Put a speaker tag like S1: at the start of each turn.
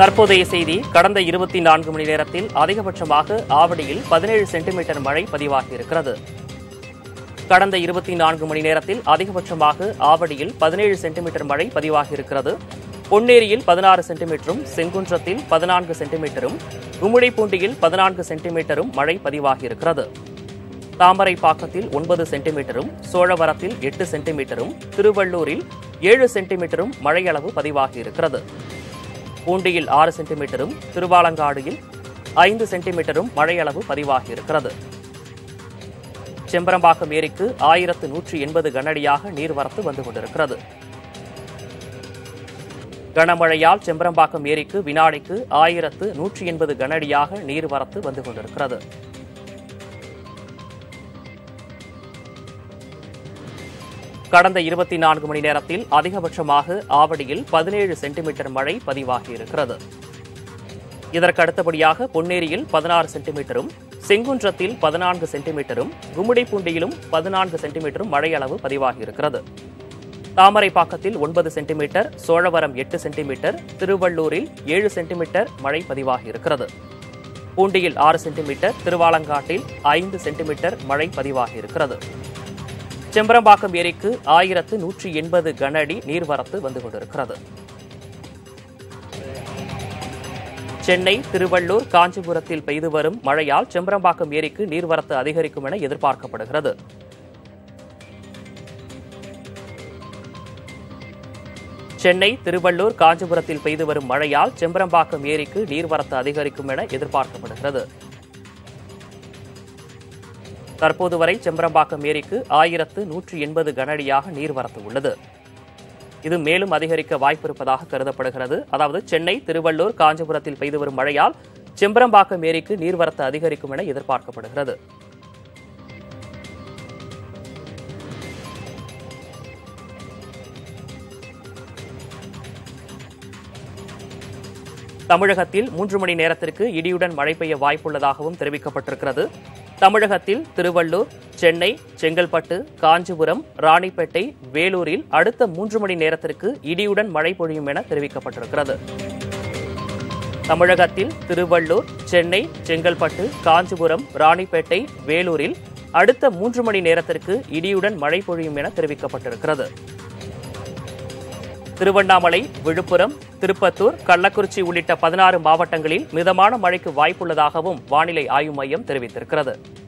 S1: தற்போதைய செய்தி கடந்த இருபத்தி நான்கு மணி நேரத்தில் அதிகபட்சமாக ஆவடியில் பதினேழு சென்டிமீட்டர் மழை பதிவாகியிருக்கிறது கடந்த இருபத்தி நான்கு மணி நேரத்தில் அதிகபட்சமாக ஆவடியில் பதினேழு சென்டிமீட்டர் மழை பதிவாகியிருக்கிறது பொன்னேரியில் பதினாறு சென்டிமீட்டரும் செங்குன்றத்தில் பதினான்கு சென்டிமீட்டரும் கும்மிடிப்பூண்டியில் பதினான்கு சென்டிமீட்டரும் மழை பதிவாகியிருக்கிறது தாமரைப்பாக்கத்தில் ஒன்பது சென்டிமீட்டரும் சோழவரத்தில் எட்டு சென்டிமீட்டரும் திருவள்ளூரில் ஏழு சென்டிமீட்டரும் மழையளவு பதிவாகியிருக்கிறது பூண்டியில் ஆறு சென்டிமீட்டரும் திருவாலங்காடியில் ஐந்து சென்டிமீட்டரும் மழையளவு பதிவாகியிருக்கிறது செம்பரம்பாக்கம் ஏரிக்கு ஆயிரத்து நூற்றி எண்பது கனஅடியாக நீர்வரத்து வந்து கொண்டிருக்கிறது கனமழையால் செம்பரம்பாக்கம் ஏரிக்கு வினாடிக்கு ஆயிரத்து நூற்றி எண்பது கனஅடியாக நீர்வரத்து வந்து கொண்டிருக்கிறது கடந்த இருபத்தி நான்கு மணி நேரத்தில் அதிகபட்சமாக ஆவடியில் பதினேழு சென்டிமீட்டர் மழை பதிவாகியிருக்கிறது இதற்கு அடுத்தபடியாக பொன்னேரியில் பதினாறு சென்டிமீட்டரும் செங்குன்றத்தில் பதினான்கு சென்டிமீட்டரும் கும்மிடிப்பூண்டியிலும் பதினான்கு சென்டிமீட்டரும் மழை அளவு பதிவாகியிருக்கிறது தாமரைப்பாக்கத்தில் ஒன்பது சென்டிமீட்டர் சோழவரம் எட்டு சென்டிமீட்டர் திருவள்ளூரில் ஏழு சென்டிமீட்டர் மழை பதிவாகியிருக்கிறது பூண்டியில் ஆறு சென்டிமீட்டர் திருவாலங்காட்டில் ஐந்து சென்டிமீட்டர் மழை பதிவாகியிருக்கிறது செம்பரம்பாக்கம் ஏரிக்கு ஆயிரத்து நூற்றி எண்பது கன அடி நீர்வரத்து வந்து கொண்டிருக்கிறது சென்னை திருவள்ளூர் காஞ்சிபுரத்தில் பெய்து வரும் மழையால் செம்பரம்பாக்கம் ஏரிக்கு நீர்வரத்து அதிகரிக்கும் என எதிர்பார்க்கப்படுகிறது சென்னை திருவள்ளூர் காஞ்சிபுரத்தில் பெய்து வரும் மழையால் செம்பரம்பாக்கம் ஏரிக்கு நீர்வரத்து அதிகரிக்கும் என எதிர்பார்க்கப்படுகிறது தற்போது வரை செம்பரம்பாக்கம் ஏரிக்கு ஆயிரத்து நூற்றி எண்பது கனஅடியாக நீர்வரத்து உள்ளது இது மேலும் அதிகரிக்க வாய்ப்பிருப்பதாக கருதப்படுகிறது அதாவது சென்னை திருவள்ளூர் காஞ்சிபுரத்தில் பெய்து வரும் மழையால் செம்பரம்பாக்கம் ஏரிக்கு நீர்வரத்து அதிகரிக்கும் என எதிர்பார்க்கப்படுகிறது தமிழகத்தில் மூன்று மணி நேரத்திற்கு இடியுடன் மழை பெய்ய வாய்ப்புள்ளதாகவும் தெரிவிக்கப்பட்டிருக்கிறது தமிழகத்தில் திருவள்ளூர் சென்னை செங்கல்பட்டு காஞ்சிபுரம் ராணிப்பேட்டை வேலூரில் அடுத்த மூன்று மணி நேரத்திற்கு இடியுடன் மழை பொழியும் என தெரிவிக்கப்பட்டிருக்கிறது தமிழகத்தில் திருவள்ளூர் சென்னை செங்கல்பட்டு காஞ்சிபுரம் ராணிப்பேட்டை வேலூரில் அடுத்த மூன்று மணி நேரத்திற்கு இடியுடன் மழை பொழியும் என தெரிவிக்கப்பட்டிருக்கிறது திருவண்ணாமலை விழுப்புரம் திருப்பத்தூர் கள்ளக்குறிச்சி உள்ளிட்ட பதினாறு மாவட்டங்களில் மிதமான மழைக்கு வாய்ப்புள்ளதாகவும் வானிலை ஆய்வு மையம் தெரிவித்திருக்கிறது